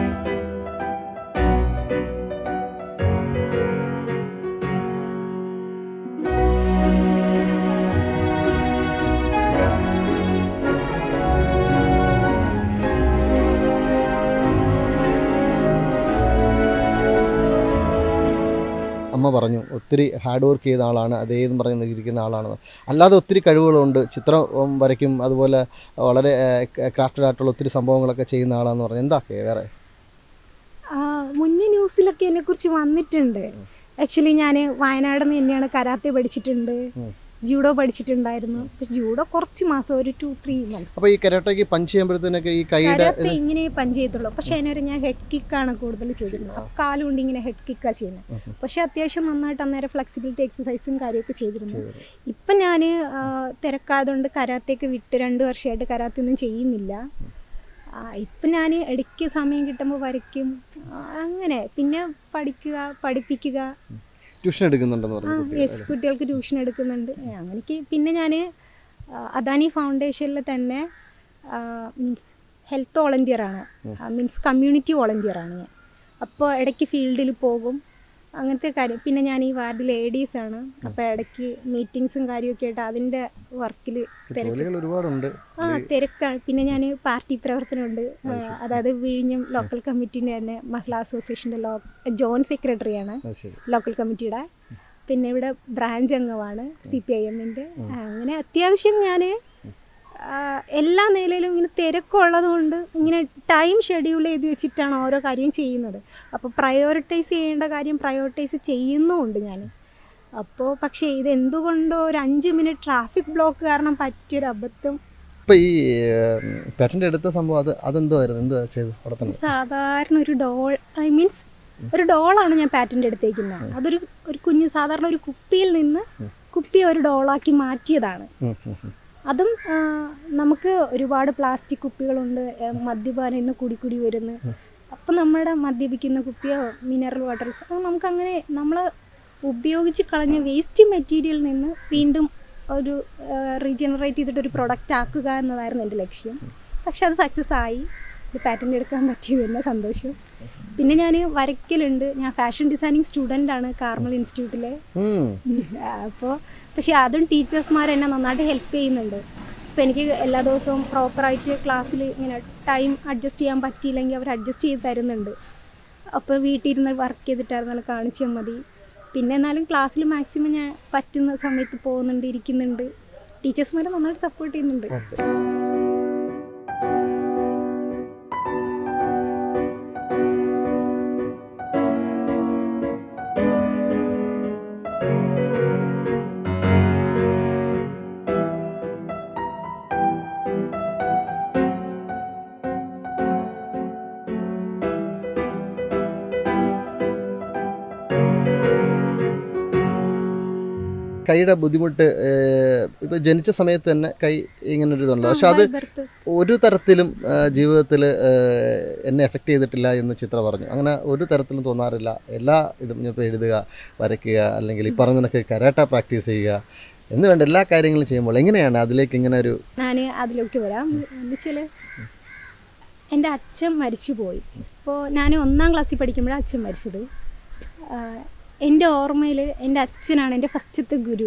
അമ്മ പറഞ്ഞു ഒത്തിരി ഹാർഡ് വർക്ക് ചെയ്ത ആളാണ് അതേതും പറഞ്ഞ് ഇരിക്കുന്ന ആളാണ് അല്ലാതെ ഒത്തിരി കഴിവുകളുണ്ട് ചിത്രം ഉം, വരയ്ക്കും അതുപോലെ വളരെ ക്രാഫ്റ്റഡ് ആയിട്ടുള്ള ഒത്തിരി സംഭവങ്ങളൊക്കെ ചെയ്യുന്ന ആളാന്ന് പറഞ്ഞു എന്താ വേറെ ആ, മുന്നേ ന്യൂസിലൊക്കെ എന്നെ കുറിച്ച് വന്നിട്ടുണ്ട് ആക്ച്വലി ഞാൻ വയനാട് നിന്ന് തന്നെയാണ് കരാത്തെ പഠിച്ചിട്ടുണ്ട് ജൂഡോ പഠിച്ചിട്ടുണ്ടായിരുന്നു പക്ഷെ ജൂഡോ കുറച്ച് മാസം ഒരു ടു ത്രീ മന്ത്സ് അപ്പോൾ ഈ കരാട്ടയ്ക്ക് പഞ്ച് ചെയ്യുമ്പോഴത്തേനൊക്കെ ഈ കൈയുടെ കരാത്തെ ഇങ്ങനെ പഞ്ച് ചെയ്യത്തുള്ളൂ പക്ഷെ അതിനൊരു ഞാൻ ഹെഡ് കിക്കാണ് കൂടുതൽ ചെയ്തിരുന്നത് അപ്പോൾ കാലുകൊണ്ട് ഇങ്ങനെ ഹെഡ് കിക്കാണ് ചെയ്യുന്നത് പക്ഷെ അത്യാവശ്യം നന്നായിട്ട് അന്നേരം ഫ്ലെക്സിബിലിറ്റി എക്സസൈസും കാര്യമൊക്കെ ചെയ്തിരുന്നു ഇപ്പം ഞാൻ തിരക്കായതുകൊണ്ട് കരാത്തേക്ക് വിട്ട് രണ്ട് വർഷമായിട്ട് കരാത്തെ ഒന്നും ചെയ്യുന്നില്ല ആ, ഇപ്പം ഞാൻ ഇടയ്ക്ക് സമയം കിട്ടുമ്പോൾ വരയ്ക്കും ആ, അങ്ങനെ പിന്നെ പഠിക്കുക പഠിപ്പിക്കുക ട്യൂഷൻ എടുക്കുന്നുണ്ടെന്ന് ആ പറഞ്ഞു യെസ് കുട്ടികൾക്ക് ട്യൂഷൻ എടുക്കുന്നുണ്ട് അങ്ങനെയൊക്കെ പിന്നെ ഞാൻ അദാനി ഫൗണ്ടേഷനിൽ തന്നെ മീൻസ് ഹെൽത്ത് വോളണ്ടിയറാണ് മീൻസ് കമ്മ്യൂണിറ്റി വോളണ്ടിയറാണ് ഞാൻ അപ്പോൾ ഇടയ്ക്ക് ഫീൽഡിൽ പോകും അങ്ങനത്തെ കാര്യം പിന്നെ ഞാൻ ഈ വാർഡിൽ എ ഡീസ് ആണ് അപ്പോൾ ഇടയ്ക്ക് മീറ്റിങ്സും കാര്യമൊക്കെ ആയിട്ട് അതിൻ്റെ വർക്കിൽ ജോലികൾ ഒരുപാടുണ്ട് ആ തിരക്കാണ് പിന്നെ ഞാൻ പാർട്ടി പ്രവർത്തനമുണ്ട് ആ, അതായത് വിഴിഞ്ഞം ലോക്കൽ കമ്മിറ്റീൻ്റെ തന്നെ മഹിളാ അസോസിയേഷൻ്റെ ലോ ജോയിൻറ്റ് സെക്രട്ടറിയാണ് അത് ശരി ലോക്കൽ കമ്മിറ്റിയുടെ പിന്നെ ഇവിടെ ബ്രാഞ്ച് അംഗമാണ് സി പി ഐ എമ്മിൻ്റെ അങ്ങനെ അത്യാവശ്യം ഞാൻ എല്ലാ നിലയിലും ഇങ്ങനെ തിരക്കുള്ളത് കൊണ്ട് ഇങ്ങനെ ടൈം ഷെഡ്യൂൾ ചെയ്ത് വെച്ചിട്ടാണ് ഓരോ കാര്യം ചെയ്യുന്നത് അപ്പോൾ പ്രയോറിറ്റൈസ് ചെയ്യേണ്ട കാര്യം പ്രയോറിറ്റൈസ് ചെയ്യുന്നുമുണ്ട് ഞാൻ അപ്പോൾ പക്ഷേ ഇത് എന്തുകൊണ്ടോ ഒരു അഞ്ച് മിനിറ്റ് ട്രാഫിക് ബ്ലോക്ക് കാരണം പറ്റിയൊരു അബദ്ധം ഇപ്പം ഈ പാറ്റൻ്റെ എടുത്ത സംഭവം അത് അതെന്തോയായിരുന്നു എന്താ ചെയ്തു അവിടെ തന്നെ സാധാരണ ഒരു ഡോൾ ഐ മീൻസ് ഒരു ഡോളാണ് ഞാൻ പാറ്റൻ്റ് എടുത്തേക്കുന്നത് അതൊരു ഒരു കുഞ്ഞ് സാധാരണ ഒരു കുപ്പിയിൽ നിന്ന് കുപ്പിയെ ഒരു ഡോളാക്കി മാറ്റിയതാണ് ഉം, ഉം, ഉം. അതും ആ, നമുക്ക് ഒരുപാട് പ്ലാസ്റ്റിക് കുപ്പികളുണ്ട് ഏ, മദ്യപാനം ഇന്ന് കൂടി കൂടി വരുന്നു അപ്പം നമ്മുടെ മദ്യപിക്കുന്ന കുപ്പിയോ മിനറൽ വാട്ടർസ് അത് നമുക്ക് അങ്ങനെ നമ്മൾ ഉപയോഗിച്ച് കളഞ്ഞ വേസ്റ്റ് മെറ്റീരിയലിൽ നിന്ന് വീണ്ടും ഒരു റീജനറേറ്റ് ചെയ്തിട്ട് ഒരു പ്രൊഡക്റ്റ് ആക്കുക എന്നതായിരുന്നു എൻ്റെ ലക്ഷ്യം പക്ഷെ അത് സക്സസ് ആയി ഒരു പാറ്റൻ്റ് എടുക്കാൻ പറ്റിയത് തന്നെ സന്തോഷം പിന്നെ ഞാൻ വരയ്ക്കലുണ്ട് ഞാൻ ഫാഷൻ ഡിസൈനിങ് സ്റ്റുഡൻ്റ് ആണ് കാർമൽ ഇൻസ്റ്റിറ്റ്യൂട്ടിലെ ഉം. അപ്പോൾ പക്ഷേ അതും ടീച്ചേഴ്സ്മാർ എന്നെ നന്നായിട്ട് ഹെൽപ്പ് ചെയ്യുന്നുണ്ട് അപ്പോൾ എനിക്ക് എല്ലാ ദിവസവും പ്രോപ്പറായിട്ട് ക്ലാസ്സിൽ ഇങ്ങനെ ടൈം അഡ്ജസ്റ്റ് ചെയ്യാൻ പറ്റിയില്ലെങ്കിൽ അവർ അഡ്ജസ്റ്റ് ചെയ്ത് തരുന്നുണ്ട് അപ്പോൾ വീട്ടിൽ ഇരുന്ന് വർക്ക് ചെയ്തിട്ടായിരുന്നാലും കാണിച്ചാൽ മതി പിന്നെ എന്നാലും ക്ലാസ്സിൽ മാക്സിമം ഞാൻ പറ്റുന്ന സമയത്ത് പോകുന്നുണ്ട് ഇരിക്കുന്നുണ്ട് ടീച്ചേഴ്സ്മാരെ നന്നായിട്ട് സപ്പോർട്ട് ചെയ്യുന്നുണ്ട് കൈയുടെ ബുദ്ധിമുട്ട് ഏഹ്, ഇപ്പൊ ജനിച്ച സമയത്ത് തന്നെ കൈ ഇങ്ങനെ ഒരു ഇതുണ്ട് പക്ഷെ അത് ബർത്ത് ഒരു തരത്തിലും ജീവിതത്തിൽ എന്നെ എഫക്റ്റ് ചെയ്തിട്ടില്ല എന്ന് ചിത്ര പറഞ്ഞു അങ്ങനെ ഒരു തരത്തിലും തോന്നാറില്ല എല്ലാ ഇതും ഇപ്പോൾ എഴുതുക വരയ്ക്കുക അല്ലെങ്കിൽ ഈ പറഞ്ഞതൊക്കെ കരാട്ട പ്രാക്ടീസ് ചെയ്യുക എന്ന് വേണ്ട എല്ലാ കാര്യങ്ങളും ചെയ്യുമ്പോൾ എങ്ങനെയാണ് അതിലേക്ക് ഇങ്ങനെ ഒരു ഞാൻ അതിലേക്ക് വരാം എന്ന് വെച്ചാൽ എൻ്റെ അച്ഛൻ മരിച്ചുപോയി ഇപ്പോൾ ഞാൻ ഒന്നാം ക്ലാസ്സിൽ പഠിക്കുമ്പോഴാണ് അച്ഛൻ മരിച്ചത് ആഹ് എൻ്റെ ഓർമ്മയിൽ എൻ്റെ അച്ഛനാണ് എൻ്റെ ഫസ്റ്റത്തെ ഗുരു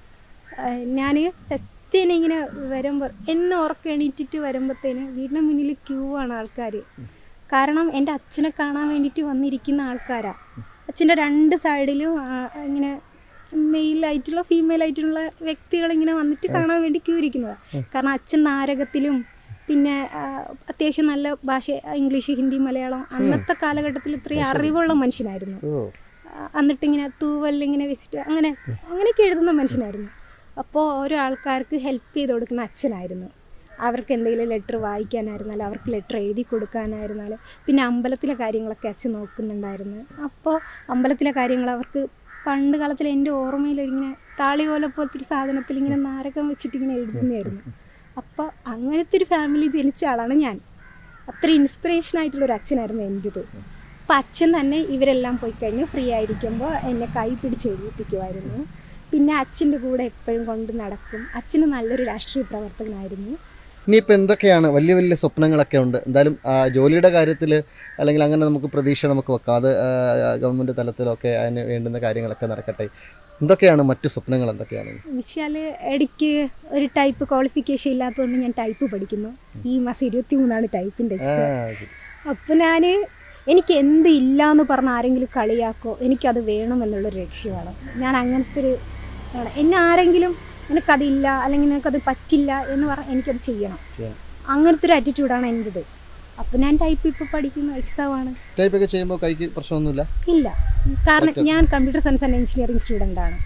ഞാൻ ടെസ്റ്റിന് ഇങ്ങനെ വരുമ്പോൾ എന്നെ ഉറക്കം എണീറ്റിട്ട് വരുമ്പോഴത്തേന് വീടിന് മുന്നിൽ ക്യൂ ആണ് ആൾക്കാർ കാരണം എൻ്റെ അച്ഛനെ കാണാൻ വേണ്ടിയിട്ട് വന്നിരിക്കുന്ന ആൾക്കാരാണ് അച്ഛൻ്റെ രണ്ട് സൈഡിലും ആ, ഇങ്ങനെ മെയിലായിട്ടുള്ള ഫീമെയിൽ ആയിട്ടുള്ള വ്യക്തികൾ ഇങ്ങനെ വന്നിട്ട് കാണാൻ വേണ്ടി ക്യൂ ഇരിക്കുന്നതാണ് കാരണം അച്ഛൻ നാരകത്തിലും പിന്നെ ആ, അത്യാവശ്യം നല്ല ഭാഷ ഇംഗ്ലീഷ് ഹിന്ദി മലയാളം അന്നത്തെ കാലഘട്ടത്തിൽ ഇത്രയും അറിവുള്ള മനുഷ്യനായിരുന്നു ഓ ആ, എന്നിട്ട് ഇങ്ങനെ തൂവല്ലിങ്ങനെ വെച്ചിട്ട് അങ്ങനെ അങ്ങനെയൊക്കെ എഴുതുന്ന മനുഷ്യനായിരുന്നു അപ്പോൾ ഓരോ ആൾക്കാർക്ക് ഹെൽപ്പ് ചെയ്ത് കൊടുക്കുന്ന അച്ഛനായിരുന്നു അവർക്ക് എന്തെങ്കിലും ലെറ്റർ വായിക്കാനായിരുന്നാലും അവർക്ക് ലെറ്റർ എഴുതി കൊടുക്കാനായിരുന്നാലും പിന്നെ അമ്പലത്തിലെ കാര്യങ്ങളൊക്കെ അച്ഛൻ നോക്കുന്നുണ്ടായിരുന്നു അപ്പോൾ അമ്പലത്തിലെ കാര്യങ്ങൾ അവർക്ക് പണ്ട് കാലത്തിൽ എൻ്റെ ഓർമ്മയിൽ ഇങ്ങനെ താളികോല പോലത്തെ ഒരു സാധനത്തിൽ ഇങ്ങനെ നാരകം വെച്ചിട്ട് ഇങ്ങനെ എഴുതുന്നതായിരുന്നു അപ്പോൾ അങ്ങനത്തെ ഒരു ഫാമിലി ജനിച്ച ആളാണ് ഞാൻ അത്ര ഇൻസ്പിറേഷൻ ആയിട്ടുള്ള ഒരു അച്ഛനായിരുന്നു എൻ്റെത് അപ്പം അച്ഛൻ തന്നെ ഇവരെല്ലാം പോയി കഴിഞ്ഞ് ഫ്രീ ആയിരിക്കുമ്പോൾ എന്നെ കൈ പിടിച്ച് എഴുതിപ്പിക്കുമായിരുന്നു പിന്നെ അച്ഛൻ്റെ കൂടെ എപ്പോഴും കൊണ്ട് നടക്കും അച്ഛന് നല്ലൊരു രാഷ്ട്രീയ പ്രവർത്തകനായിരുന്നു ഇനിയിപ്പോൾ എന്തൊക്കെയാണ് വലിയ വലിയ സ്വപ്നങ്ങളൊക്കെ ഉണ്ട് എന്തായാലും ആ, ജോലിയുടെ കാര്യത്തിൽ അല്ലെങ്കിൽ അങ്ങനെ നമുക്ക് പ്രതീക്ഷ നമുക്ക് വെക്കാം അത് ഗവൺമെൻറ് തലത്തിലൊക്കെ അതിന് വേണ്ടുന്ന കാര്യങ്ങളൊക്കെ നടക്കട്ടെ എന്തൊക്കെയാണ് മറ്റു സ്വപ്നങ്ങൾ എന്തൊക്കെയാണ് വെച്ചാൽ ഇടയ്ക്ക് ഒരു ടൈപ്പ് ക്വാളിഫിക്കേഷൻ ഇല്ലാത്തതുകൊണ്ട് ഞാൻ ടൈപ്പ് പഠിക്കുന്നു ഈ മാസം ഇരുപത്തി മൂന്നാണ് ടൈപ്പിൻ്റെ ആ, എക്സാം ശരി. അപ്പം ഞാൻ എനിക്ക് എന്ത് ഇല്ല എന്ന് പറഞ്ഞ ആരെങ്കിലും കളിയാക്കോ എനിക്കത് വേണമെന്നുള്ളൊരു ലക്ഷ്യമാണ് ഞാൻ അങ്ങനത്തെ ഒരു ആണ്. എന്നെ ആരെങ്കിലും നിനക്കതില്ല അല്ലെങ്കിൽ നിനക്കത് പറ്റില്ല എന്ന് പറഞ്ഞാൽ എനിക്കത് ചെയ്യണം ചെയ്യണം. അങ്ങനത്തെ ഒരു ആറ്റിറ്റ്യൂഡാണ് എൻ്റെത് അപ്പം ഞാൻ ടൈപ്പ് ഇപ്പോൾ പഠിക്കുന്ന എക്സാമാണ് ടൈപ്പൊക്കെ ചെയ്യുമ്പോൾ കൈക്ക് പ്രശ്നമൊന്നുമില്ല ഇല്ല കാരണം ഞാൻ computer science and engineering student ആണ്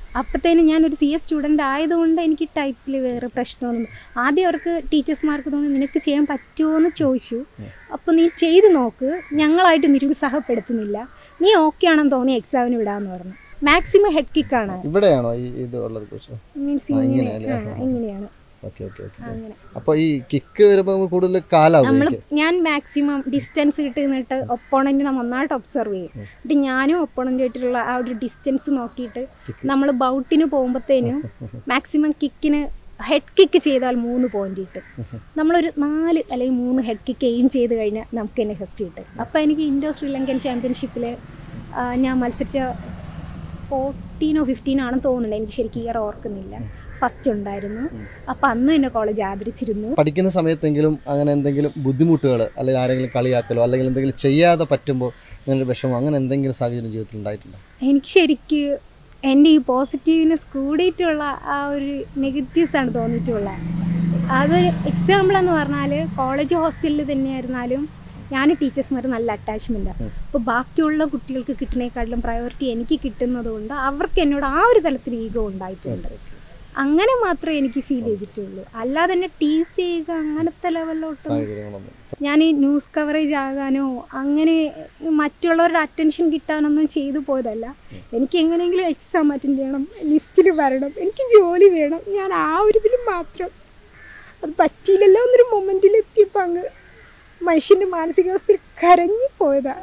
അപ്പോഴത്തേനും ഞാനൊരു സി എസ് സ്റ്റുഡൻ്റ് ആയതുകൊണ്ട് എനിക്ക് ടൈപ്പിൽ വേറെ പ്രശ്നമൊന്നും ആദ്യം അവർക്ക് ടീച്ചേഴ്സ്മാർക്ക് തോന്നി നിനക്ക് ചെയ്യാൻ പറ്റുമോ എന്ന് ചോദിച്ചു അപ്പോൾ നീ ചെയ്ത് നോക്ക് ഞങ്ങളായിട്ട് നിരുത്സാഹപ്പെടുത്തുന്നില്ല നീ ഓക്കെ ആണെന്ന് തോന്നി എക്സാമിന് വിടാമെന്ന് പറഞ്ഞു മാക്സിമം ഹെഡ് കിക്കാണ് ഇവിടെയാണോ ഈ ഇത് ഉള്ളത് കോച്ച് മീൻസ് ആ, ഇങ്ങനെ ഇങ്ങനെയല്ലേ? ആ, ഇങ്ങനെയാണ് ഓക്കെ ഓക്കെ ഓക്കെ അങ്ങനെ അപ്പോൾ ഈ കിക്ക് വരുമ്പോൾ കൂടുതൽ കാലാവും നമ്മൾ ഞാൻ മാക്സിമം ഡിസ്റ്റൻസ് കിട്ടി നിന്നിട്ട് ഒപ്പോണൻറ്റിനെ നന്നായിട്ട് ഒബ്സർവ് ചെയ്യും എന്നിട്ട് ഞാനും ഒപ്പോണൻ്റായിട്ടുള്ള ആ ഒരു ഡിസ്റ്റൻസ് നോക്കിയിട്ട് നമ്മൾ ബൗട്ടിന് പോകുമ്പോഴത്തേനും മാക്സിമം കിക്കിന് ഹെഡ് കിക്ക് ചെയ്താൽ മൂന്ന് പോയിന്റ് കിട്ടും നമ്മളൊരു നാല് അല്ലെങ്കിൽ മൂന്ന് ഹെഡ് കിക്ക് എയിം ചെയ്ത് കഴിഞ്ഞാൽ നമുക്ക് തന്നെ ഫസ്റ്റ് കിട്ടും അപ്പോൾ എനിക്ക് ഇൻഡോ ശ്രീലങ്കൻ ചാമ്പ്യൻഷിപ്പിൽ ഞാൻ മത്സരിച്ച ഫോർട്ടീനോ ഫിഫ്റ്റീനോ ആണെന്ന് തോന്നുന്നില്ല എനിക്ക് ശരിക്കും ഇയർ ഓർക്കുന്നില്ല ഫസ്റ്റ് ഉണ്ടായിരുന്നു അപ്പോൾ അന്ന് തന്നെ കോളേജ് ആദരിച്ചിരുന്നു പഠിക്കുന്ന സമയത്തെങ്കിലും അങ്ങനെ എന്തെങ്കിലും ബുദ്ധിമുട്ടുകൾ അല്ലെങ്കിൽ ആരെങ്കിലും കളിയാക്കലോ അല്ലെങ്കിൽ എന്തെങ്കിലും ചെയ്യാതെ പറ്റുമ്പോൾ അങ്ങനെ ഒരു വിഷമം അങ്ങനെ എന്തെങ്കിലും സാഹചര്യം ജീവിതത്തിൽ ഉണ്ടായിട്ടുണ്ടോ എനിക്ക് ശരിക്ക് എൻ്റെ ഈ പോസിറ്റീവ്നെസ് കൂടിയിട്ടുള്ള ആ ഒരു നെഗറ്റീവ്സ് ആണ് തോന്നിയിട്ടുള്ളത് അതൊരു എക്സാമ്പിൾ എന്ന് പറഞ്ഞാൽ കോളേജ് ഹോസ്റ്റലിൽ തന്നെയായിരുന്നാലും ഞാൻ ടീച്ചേഴ്സ്മാർ നല്ല അറ്റാച്ച്മെൻറ്റാണ് അപ്പോൾ ബാക്കിയുള്ള കുട്ടികൾക്ക് കിട്ടുന്നതിനേക്കാട്ടിലും പ്രയോറിറ്റി എനിക്ക് കിട്ടുന്നത് കൊണ്ട് അവർക്ക് എന്നോട് ആ ഒരു തലത്തിൽ ഈഗോ ഉണ്ടായിട്ടുണ്ട് അങ്ങനെ മാത്രമേ എനിക്ക് ഫീൽ ചെയ്തിട്ടുള്ളൂ അല്ലാതെ തന്നെ ടീസ് ചെയ്യുക അങ്ങനത്തെ ലെവലിലോട്ടും സാഹചര്യങ്ങളൊന്നും ഞാൻ ഈ ന്യൂസ് കവറേജ് ആകാനോ അങ്ങനെ മറ്റുള്ളവരുടെ അറ്റൻഷൻ കിട്ടാനൊന്നും ചെയ്തു പോയതല്ല എനിക്ക് എങ്ങനെയെങ്കിലും എക്സാം അറ്റൻഡ് ചെയ്യണം ലിസ്റ്റിൽ വരണം എനിക്ക് ജോലി വേണം ഞാൻ ആ ഒരു ഇതിൽ മാത്രം അത് പറ്റിയില്ലല്ലോ എന്നൊരു മൊമെൻറ്റിൽ എത്തിയപ്പോൾ അങ്ങ് മനുഷ്യൻ്റെ മാനസികാവസ്ഥയിൽ കരഞ്ഞു പോയതാണ്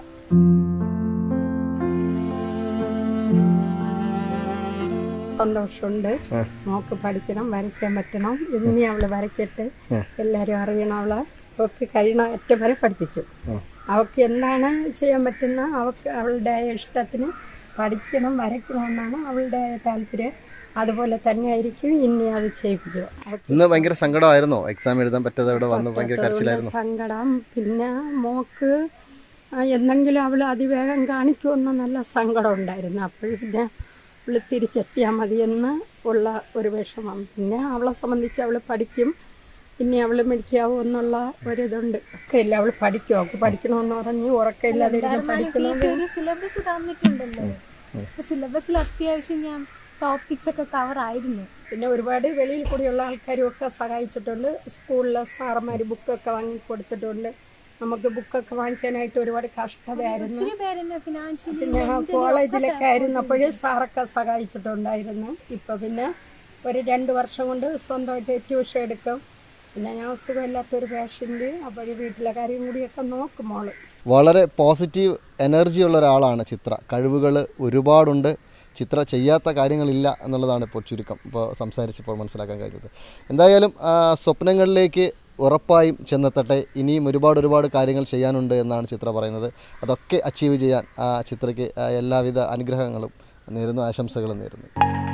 സന്തോഷമുണ്ട് മോക്ക് പഠിക്കണം വരയ്ക്കാൻ പറ്റണം ഇനി അവള് വരയ്ക്കട്ടെ എല്ലാവരും അറിയണം അവളെ അവൾക്ക് കഴിയണ അറ്റം വരെ പഠിപ്പിക്കും അവൾക്ക് എന്താണ് ചെയ്യാൻ പറ്റുന്ന അവൾക്ക് അവളുടെ ഇഷ്ടത്തിന് പഠിക്കണം വരയ്ക്കണമെന്നാണ് അവളുടെ താല്പര്യം അതുപോലെ തന്നെ ആയിരിക്കും ഇനി അത് ചെയ്യിപ്പിക്കുക അവൾക്ക് ഇന്ന് ഭയങ്കര സങ്കടമായിരുന്നോ എക്സാം എഴുതാൻ പറ്റാതെ ഇവിടെ വന്ന് ഭയങ്കര പറ്റാത്തതുകൊണ്ട് കരച്ചിലായിരുന്നു സങ്കടം പിന്നെ മോക്ക് ആ, എന്തെങ്കിലും അവൾ അതിവേഗം കാണിക്കുമെന്ന് നല്ല സങ്കടം ഉണ്ടായിരുന്നു അപ്പോൾ പിന്നെ അവൾ തിരിച്ചെത്തിയാൽ മതിയെന്ന് ഉള്ള ഒരു വിഷമം പിന്നെ അവളെ സംബന്ധിച്ച് അവൾ പഠിക്കും ഇനി അവൾ മെഡിക്കാവോ എന്നുള്ള ഒരിതുണ്ട് ഒക്കെ ഇല്ല അവൾ പഠിക്കും അവൾക്ക് പഠിക്കണമെന്ന് പറഞ്ഞ് ഉറക്കമില്ലാതെ ഇരുന്ന് പഠിക്കണം സിലബസ് തന്നിട്ടുണ്ടല്ലോ സിലബസിൽ അത്യാവശ്യം ഞാൻ ടോപ്പിക്സ് ഒക്കെ കവർ ആയിരുന്നു പിന്നെ ഒരുപാട് വെളിയിൽ കൂടിയുള്ള ആൾക്കാരും ഒക്കെ സഹായിച്ചിട്ടുണ്ട് സ്കൂളിലെ സാറന്മാർ ബുക്കൊക്കെ വാങ്ങി കൊടുത്തിട്ടുണ്ട് നമുക്ക് ബുക്കൊക്കെ വാങ്ങിക്കാനായിട്ട് ഒരുപാട് കഷ്ടതയായിരുന്നു ഒത്തിരി പേരെന്നെ ഫിനാൻഷ്യലി പിന്നെ കോളേജിലൊക്കെ ആയിരുന്നപ്പോഴേ സാറൊക്കെ സഹായിച്ചിട്ടുണ്ടായിരുന്നു ഇപ്പൊ പിന്നെ ഒരു രണ്ട് വർഷം കൊണ്ട് സ്വന്തമായിട്ട് ട്യൂഷൻ എടുക്കും പിന്നെ ഞാൻ സുഖമില്ലാത്തൊരു പേഷ്യൻ്റ് അപ്പോൾ വീട്ടിലെ കാര്യം കൂടിയൊക്കെ നോക്കും മോള് വളരെ പോസിറ്റീവ് എനർജി ഉള്ള ഒരാളാണ് ചിത്ര കഴിവുകൾ ഒരുപാടുണ്ട് ചിത്ര ചെയ്യാത്ത കാര്യങ്ങളില്ല എന്നുള്ളതാണ് ഇപ്പോൾ ചുരുക്കം ഇപ്പോൾ സംസാരിച്ചപ്പോൾ മനസ്സിലാക്കാൻ കഴിഞ്ഞത് എന്തായാലും ആ, സ്വപ്നങ്ങളിലേക്ക് ഉറപ്പായും ചെന്നെത്തട്ടെ ഇനിയും ഒരുപാട് ഒരുപാട് കാര്യങ്ങൾ ചെയ്യാനുണ്ട് എന്നാണ് ചിത്ര പറയുന്നത് അതൊക്കെ അച്ചീവ് ചെയ്യാൻ ആ, ചിത്രയ്ക്ക് ആ, എല്ലാവിധ അനുഗ്രഹങ്ങളും നേരുന്നു ആശംസകളും നേരുന്നു